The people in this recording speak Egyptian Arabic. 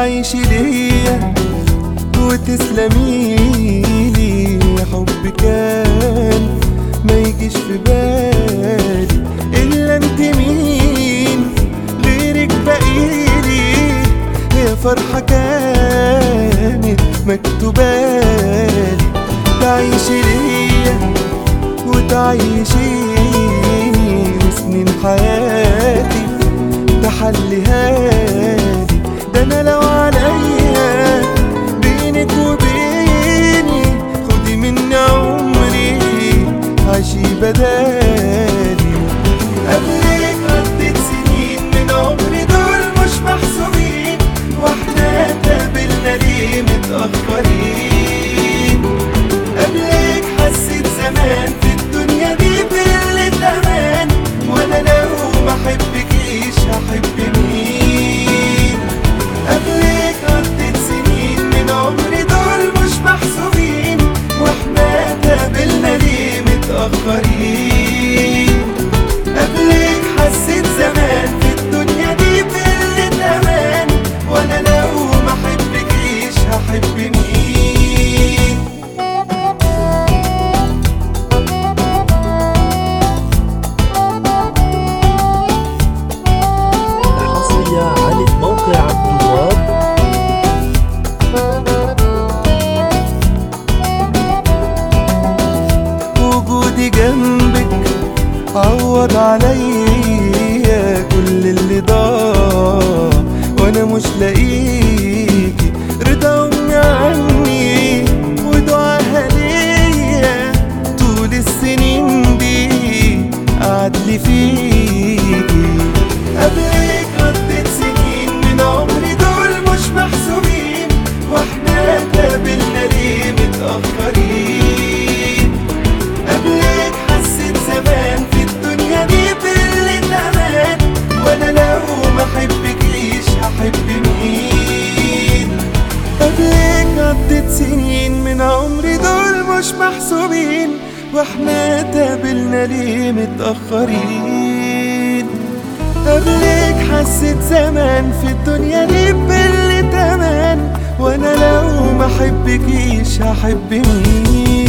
تعيشي ليا وتسلميلي حب كان ما يجيش في بالي الا انت مين غيرك بقيلي يا فرحة كانت مكتوبالي تعيشي ليا وتعيشيني وسنين حياتي تحليها لي ده انا لو عليا بينك وبيني خدي مني عمري عيشي بدالي قبلك عدت سنين من عمري دول مش محسوبين واحنا قابلنا ليه متأخرين قبلك حسيت زمان في الدنيا دي بقلة أمان وأنا لو ما أحبكيش هحب مين قبلك عدت سنين من عمري دول مش محسوبين واحنا قابلنا ليه متأخرين قبلك حسيت زمان في الدنيا دي بقلة أمان وأنا لو ما أحبكيش هحب مين الحصرية على موقع عبد الوهاب وجودي جنبك عوض عليا كل اللي ضاع وانا مش لاقيكي رضا امي عني ودعاها ليا طول السنين دي قعد لي فيكي قبلك عدت سنين من عمري دول مش محسوبين واحنا قابلنا ليه متأخرين قبلك حسيت زمان في الدنيا دي بقلة أمان وأنا لو ما أحبكيش هحب مين قبلك عدت سنين من عمري دول مش محسوبين واحنا اتقابلنا ليه متأخرين قبلك حسيت زمان في الدنيا دي بقلة أمان وأنا لو ما أحبكيش هحب مين